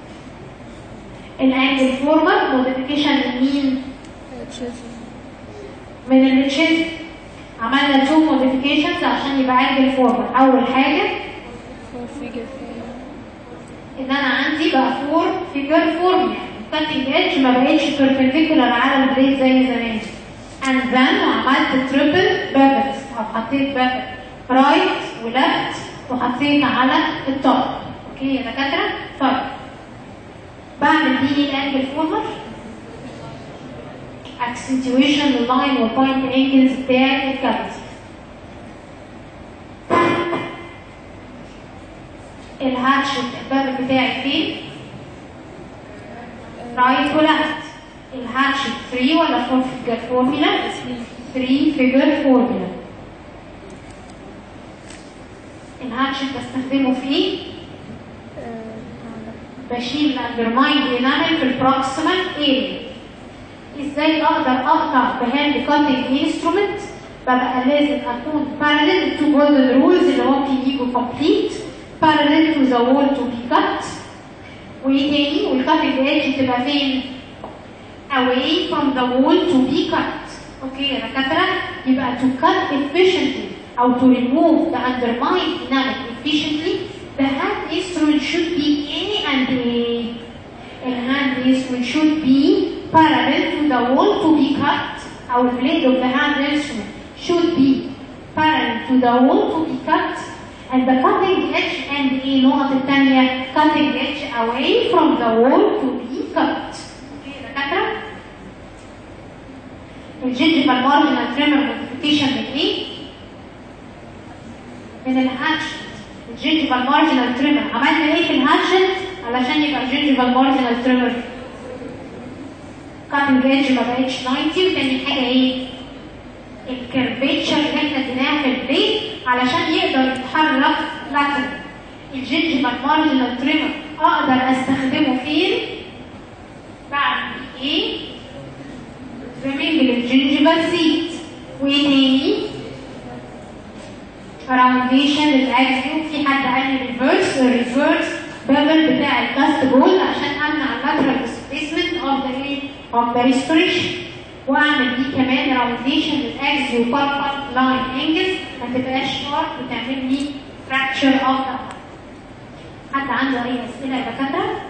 الانجل فورمر موديفيكيشن لمين؟ تشيزل من التشيز عملنا تو موديفيكيشنز عشان يبقى انجل فورمر اول حاجه فور فيجر ان انا عندي بقى فور فيجر فورم يعني الكاتنج ايدج ما بقتش بيربنديكولار على البليد زي زمان and then عملت تريبل بابلز او حطيت بابل رايت ولفت وحطيت على التوب اوكي يا دكاتره طيب بعمل دي الانجل فورمر accentuation لللاين والبوينت انجلز بتاع الكافيتي الهاتش الباب بتاعي فين؟ رايت ولفت الهاتش 3 ولا 4 فيجر فورمولا؟ 3 فيجر فورمولا الهاتش بستخدمه في ايه؟ بشيل الاندرماين انامل في البروكسيمال اريا ازاي اقدر اقطع بهاند كاتنج انسترومنت ببقى لازم اكون parallel to golden rules اللي ممكن يجوا complete parallel to the wall to be cut وايه تاني والكاتنج ايدج تبقى فين away from the wall to be cut اوكي يا دكاتره يبقى to cut efficiently او to remove the undermined enamel efficiently the hand instrument should be A and A the hand instrument should be parallel to the wall to be cut or blade of the hand instrument should be parallel to the wall to be cut and the cutting edge and A نقط الثانية cutting edge away from the wall to be cut. اوكي يا دكاترة؟ الجنجفال مارجنال تريمر موديفيكيشن من ايه؟ من الهاتشت الجنجفال مارجنال تريمر عملنا ايه في الهاتشت علشان يبقى الجنجفال مارجنال تريمر كاتنج ايدج ما بقتش 90 وتاني حاجه ايه؟ الكيرفيتشر اللي احنا اديناها في البيت علشان يقدر يتحرك لاترال الجنجفال مارجنال تريمر اقدر استخدمه فين؟ بعد ايه؟ تريمنج للجنجفال سيت وايه تاني؟ راونديشن للاكزيوم في حد قال لي ريفرس الريفرس بابل بتاع الكاست بول عشان امنع اللاترال ديسبيسمنت اوف ذا ايه؟ اوف ذا ريسبريشن واعمل دي كمان راونديشن للاكزيو باربال لاين انجل ما تبقاش شارب وتعمل لي فراكشر اوف ذا حد عنده اي اسئله يا دكاتره؟